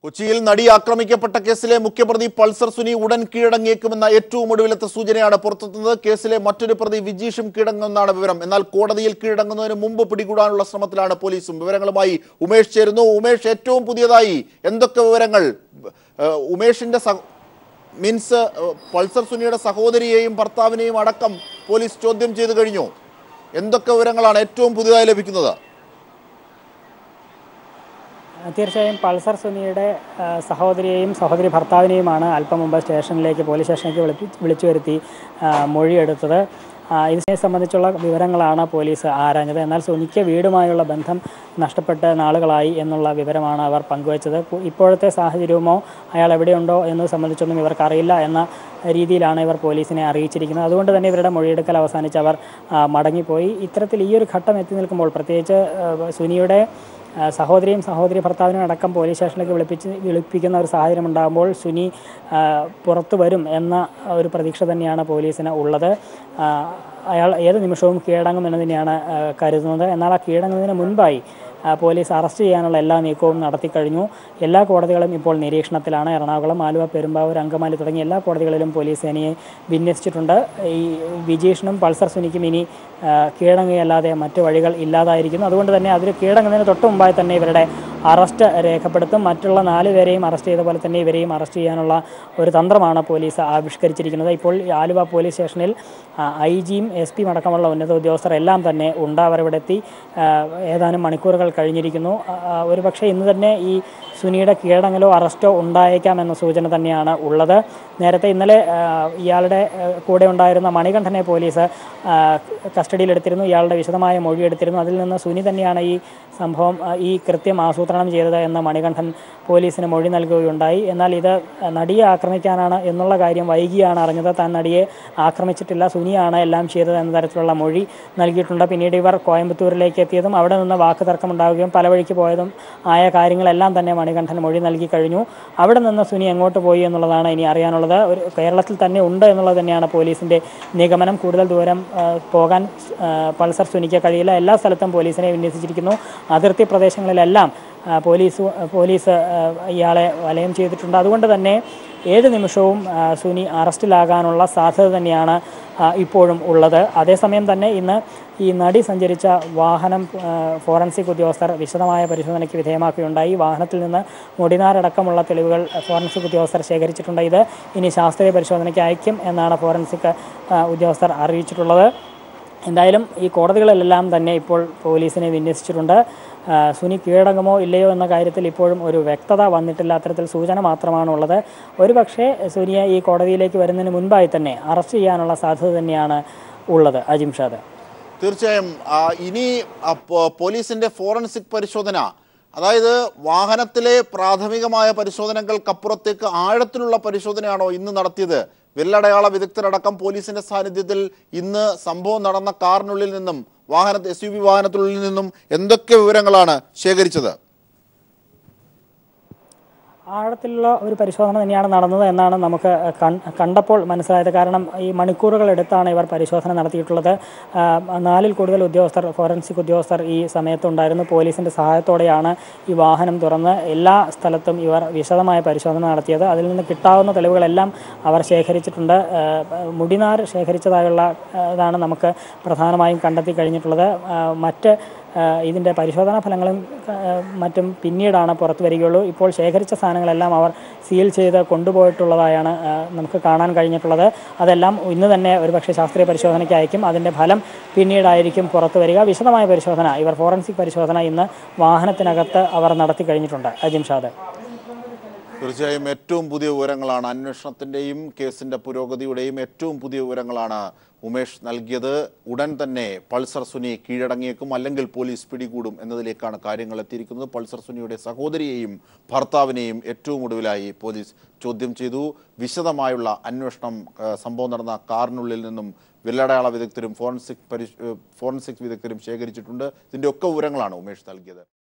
കൊച്ചിയിൽ നടി ആക്രമിക്കപ്പെട്ട കേസിലെ മുഖ്യപ്രതി പൾസർ സുനി ഉടൻ കീഴടങ്ങിയേക്കുമെന്ന ഏറ്റവും ഒടുവിലത്തെ സൂചനയാണ് പുറത്തെത്തുന്നത് കേസിലെ മറ്റൊരു പ്രതി വിജീഷും കീഴടങ്ങുമെന്നാണ് വിവരം എന്നാൽ കോടതിയിൽ കീഴടങ്ങുന്നതിന് മുമ്പ് പിടികൂടാനുള്ള ശ്രമത്തിലാണ് പോലീസും വിവരങ്ങളുമായി ഉമേഷ് ചേരുന്നു ഉമേഷ് ഏറ്റവും പുതിയതായി എന്തൊക്കെ വിവരങ്ങൾ ഏഹ്, ഉമേഷിന്റെ സഹ- മീൻസ് ഏഹ്, പൾസർ സുനിയുടെ സഹോദരിയെയും ഭർത്താവിനെയും അടക്കം പോലീസ് ചോദ്യം ചെയ്തു കഴിഞ്ഞു എന്തൊക്കെ വിവരങ്ങളാണ് ഏറ്റവും പുതിയതായി ലഭിക്കുന്നത് തീർച്ചയായും പൾസർ സുനിയുടെ ആ, സഹോദരിയെയും സഹോദരി ഭർത്താവിനെയുമാണ് അല്പം മുമ്പ് സ്റ്റേഷനിലേക്ക് പോലീസ് സ്റ്റേഷനിലേക്ക് വിളിപ്പി വിളിച്ചു വരുത്തി ആ, മൊഴിയെടുത്തത് ആ, ഇതിനെ സംബന്ധിച്ചുള്ള വിവരങ്ങളാണ് പോലീസ് ആരാഞ്ഞത് എന്നാൽ സുനിക്ക് വീടുമായുള്ള ബന്ധം നഷ്ടപ്പെട്ട നാളുകളായി എന്നുള്ള വിവരമാണ് അവർ പങ്കുവച്ചത് കു- ഇപ്പോഴത്തെ സാഹചര്യമോ അയാൾ എവിടെയുണ്ടോ എന്നത് സംബന്ധിച്ചൊന്നും ഇവർക്കറിയില്ല എന്ന രീതിയിലാണ് ഇവർ പോലീസിനെ അറിയിച്ചിരിക്കുന്നത് അതുകൊണ്ട് തന്നെ ഇവരുടെ മൊഴിയെടുക്കൽ അവസാനിച്ച് അവർ ആ, മടങ്ങിപ്പോയി ഇത്തരത്തിൽ ഈ ഒരു ഘട്ടം എത്തി നിൽക്കുമ്പോൾ പ്രത്യേകിച്ച് ആ, സുനിയുടെ ആ, സഹോദരിയും സഹോദരി ഭർത്താവിനും അടക്കം പോലീസ് സ്റ്റേഷനിലേക്ക് വിളിപ്പിച്ച് വിളിപ്പിക്കുന്ന ഒരു സാഹചര്യം ഉണ്ടാകുമ്പോൾ സുനി ആ, പുറത്തു വരും എന്ന ഒരു പ്രതീക്ഷ തന്നെയാണ് പോലീസിന് ഉള്ളത് ആ, അയാൾ ഏത് നിമിഷവും കീഴടങ്ങുമെന്ന് തന്നെയാണ് ആ, കരുതുന്നത് എന്നാൽ ആ കീഴടങ്ങുന്നതിന് മുൻപായി ആ, പോലീസ് അറസ്റ്റ് ചെയ്യാനുള്ള എല്ലാ നീക്കവും നടത്തിക്കഴിഞ്ഞു എല്ലാ കോടതികളും ഇപ്പോൾ നിരീക്ഷണത്തിലാണ് എറണാകുളം ആലുവ പെരുമ്പാവൂർ അങ്കമാലി തുടങ്ങിയ എല്ലാ കോടതികളിലും പോലീസ് സേനയെ വിന്യസിച്ചിട്ടുണ്ട് ഈ വിജീഷിനും പൾസർ സുനിക്കും ഇനി ആ, കീഴടങ്ങുകയല്ലാതെ മറ്റു വഴികൾ ഇല്ലാതായിരിക്കുന്നു അതുകൊണ്ട് തന്നെ അതിൽ കീഴടങ്ങുന്നതിന് തൊട്ട് മുമ്പായി തന്നെ ഇവരുടെ അറസ്റ്റ് രേഖപ്പെടുത്തും മറ്റുള്ള നാല് പേരെയും അറസ്റ്റ് ചെയ്ത പോലെ തന്നെ ഇവരെയും അറസ്റ്റ് ചെയ്യാനുള്ള ഒരു തന്ത്രമാണ് പോലീസ് ആവിഷ്കരിച്ചിരിക്കുന്നത് ഇപ്പോൾ ഈ ആലുവ പോലീസ് സ്റ്റേഷനിൽ ഐ ജിയും എസ് പിയും അടക്കമുള്ള ഉന്നത ഉദ്യോഗസ്ഥർ എല്ലാം തന്നെ ഉണ്ട് അവരിവിടെ എത്തി ആ, ഏതാനും മണിക്കൂറുകൾ കഴിഞ്ഞിരിക്കുന്നു ആ, ആ, ഒരുപക്ഷെ ഇന്ന് തന്നെ ഈ സുനിയുടെ കീഴടങ്ങലോ അറസ്റ്റോ ഉണ്ടായേക്കാം എന്ന സൂചന തന്നെയാണ് ഉള്ളത് നേരത്തെ ഇന്നലെ ആ, ഇയാളുടെ ആ, കൂടെ ഉണ്ടായിരുന്ന മണികണ്ഠനെ പോലീസ് ആ, കസ്റ്റഡിയിലെടുത്തിരുന്നു ഇയാളുടെ വിശദമായ മൊഴി എടുത്തിരുന്നു അതിൽ നിന്ന് സുനി തന്നെയാണ് ഈ സംഭവം ആ, ഈ കൃത്യം ആസൂത്രണം ചെയ്തത് എന്ന് മണികണ്ഠൻ പോലീസിന് മൊഴി നൽകുകയുണ്ടായി എന്നാൽ ഇത് നടിയെ ആക്രമിക്കാനാണ് എന്നുള്ള കാര്യം വൈകിയാണ് അറിഞ്ഞത് താൻ നടിയെ ആക്രമിച്ചിട്ടില്ല സുനിയാണ് എല്ലാം ചെയ്തത് എന്ന തരത്തിലുള്ള മൊഴി നൽകിയിട്ടുണ്ട് പിന്നീട് ഇവർ കോയമ്പത്തൂരിലേക്ക് എത്തിയതും അവിടെ നിന്ന് വാക്ക് തർക്കമുണ്ടാവുകയും പല വഴിക്ക് പോയതും ആയ കാര്യങ്ങളെല്ലാം തന്നെ മണികണ്ഠൻ മൊഴി നൽകി കഴിഞ്ഞു അവിടെ നിന്ന് സുനി എങ്ങോട്ട് പോയി എന്നുള്ളതാണ് ഇനി അറിയാനുള്ളത് ഒരു കേരളത്തിൽ തന്നെ ഉണ്ട് എന്നുള്ളത് തന്നെയാണ് പോലീസിൻ്റെ നിഗമനം കൂടുതൽ ദൂരം ആ, പോകാൻ ആ, പൾസർ സുനിക്ക് കഴിയില്ല എല്ലാ സ്ഥലത്തും പോലീസിനെ വിന്യസിച്ചിരിക്കുന്നു അതിർത്തി പ്രദേശങ്ങളിലെല്ലാം ആ, പോലീസ് പോലീസ് ആ, ഇയാളെ വലയം ചെയ്തിട്ടുണ്ട് അതുകൊണ്ട് തന്നെ ഏത് നിമിഷവും ആ, സുനി അറസ്റ്റിലാകാനുള്ള സാധ്യത തന്നെയാണ് ആ, ഇപ്പോഴും ഉള്ളത് അതേസമയം തന്നെ ഇന്ന് ഈ നടി സഞ്ചരിച്ച വാഹനം ആ, ഫോറൻസിക് ഉദ്യോഗസ്ഥർ വിശദമായ പരിശോധനയ്ക്ക് വിധേയമാക്കുകയുണ്ടായി വാഹനത്തിൽ നിന്ന് മുടിനാരടക്കമുള്ള തെളിവുകൾ ഫോറൻസിക് ഉദ്യോഗസ്ഥർ ശേഖരിച്ചിട്ടുണ്ട് ഇത് ഇനി ശാസ്ത്രീയ പരിശോധനയ്ക്ക് അയക്കും എന്നാണ് ഫോറൻസിക് ആ, ഉദ്യോഗസ്ഥർ അറിയിച്ചിട്ടുള്ളത് എന്തായാലും ഈ കോടതികളിലെല്ലാം തന്നെ ഇപ്പോൾ പോലീസിനെ വിന്യസിച്ചിട്ടുണ്ട് ആ, സുനി കീഴടങ്ങുമോ ഇല്ലയോ എന്ന കാര്യത്തിൽ ഇപ്പോഴും ഒരു വ്യക്തത വന്നിട്ടില്ല അത്തരത്തിൽ സൂചന മാത്രമാണുള്ളത് ഒരുപക്ഷെ സുനിയെ ഈ കോടതിയിലേക്ക് വരുന്നതിന് മുൻപായി തന്നെ അറസ്റ്റ് ചെയ്യാനുള്ള സാധ്യത തന്നെയാണ് ഉള്ളത് അജിംഷാദ് തീർച്ചയായും ആ, ഇനി ആ, പോ- പോലീസിന്റെ ഫോറൻസിക് പരിശോധന അതായത് വാഹനത്തിലെ പ്രാഥമികമായ പരിശോധനകൾക്കപ്പുറത്തേക്ക് ആഴത്തിലുള്ള പരിശോധനയാണോ ഇന്ന് നടത്തിയത് വിരലടയാള വിദഗ്ധരടക്കം പോലീസിന്റെ സാന്നിധ്യത്തിൽ ഇന്ന് സംഭവം നടന്ന കാറിനുള്ളിൽ നിന്നും വാഹന എസ് യു വി വാഹനത്തിനുള്ളിൽ നിന്നും എന്തൊക്കെ വിവരങ്ങളാണ് ശേഖരിച്ചത് ആഴത്തിലുള്ള ഒരു പരിശോധന തന്നെയാണ് നടന്നത് എന്നാണ് നമുക്ക് കൺ- കണ്ടപ്പോൾ മനസ്സിലായത് കാരണം ഈ മണിക്കൂറുകൾ എടുത്താണ് ഇവർ പരിശോധന നടത്തിയിട്ടുള്ളത് ആ, നാലിൽ കൂടുതൽ ഉദ്യോഗസ്ഥർ ഫോറൻസിക് ഉദ്യോഗസ്ഥർ ഈ സമയത്തുണ്ടായിരുന്നു പോലീസിൻ്റെ സഹായത്തോടെയാണ് ഈ വാഹനം തുറന്ന് എല്ലാ സ്ഥലത്തും ഇവർ വിശദമായ പരിശോധന നടത്തിയത് അതിൽ നിന്ന് കിട്ടാവുന്ന തെളിവുകളെല്ലാം അവർ ശേഖരിച്ചിട്ടുണ്ട് ആ, മുടിനാർ ശേഖരിച്ചതായുള്ള ആ, ഇതാണ് നമുക്ക് പ്രധാനമായും കണ്ടെത്തി കഴിഞ്ഞിട്ടുള്ളത് ആ, മറ്റ് ആ, ഇതിൻ്റെ പരിശോധനാ ഫലങ്ങളും ആ, മറ്റും പിന്നീടാണ് പുറത്തു വരികയുള്ളൂ ഇപ്പോൾ ശേഖരിച്ച സാധനങ്ങളെല്ലാം അവർ സീൽ ചെയ്ത് കൊണ്ടുപോയിട്ടുള്ളതായാണ് ആ, നമുക്ക് കാണാൻ കഴിഞ്ഞിട്ടുള്ളത് അതെല്ലാം ഇന്ന് തന്നെ ഒരുപക്ഷെ ശാസ്ത്രീയ പരിശോധനയ്ക്ക് അയക്കും അതിൻ്റെ ഫലം പിന്നീടായിരിക്കും പുറത്തു വരിക വിശദമായ പരിശോധന ഇവർ ഫോറൻസിക് പരിശോധന ഇന്ന് വാഹനത്തിനകത്ത് അവർ നടത്തി കഴിഞ്ഞിട്ടുണ്ട് അജിംഷാദ് തീർച്ചയായും ഏറ്റവും പുതിയ വിവരങ്ങളാണ് അന്വേഷണത്തിന്റെയും കേസിന്റെ പുരോഗതിയുടെയും ഏറ്റവും പുതിയ വിവരങ്ങളാണ് ഉമേഷ് നൽകിയത് ഉടൻ തന്നെ പൾസർ സുനി കീഴടങ്ങിയേക്കും അല്ലെങ്കിൽ പോലീസ് പിടികൂടും എന്നതിലേക്കാണ് കാര്യങ്ങൾ എത്തിയിരിക്കുന്നത് പൾസർ സുനിയുടെ സഹോദരിയെയും ഭർത്താവിനെയും ഏറ്റവും ഒടുവിലായി പോലീസ് ചോദ്യം ചെയ്തു വിശദമായുള്ള അന്വേഷണം ആ, സംഭവം നടന്ന കാറിനുള്ളിൽ നിന്നും വിരലടയാള വിദഗ്ധരും ഫോറൻസിക് പരി ഫോറൻസിക് വിദഗ്ധരും ശേഖരിച്ചിട്ടുണ്ട് ഇതിന്റെ ഒക്കെ വിവരങ്ങളാണ് ഉമേഷ് നൽകിയത്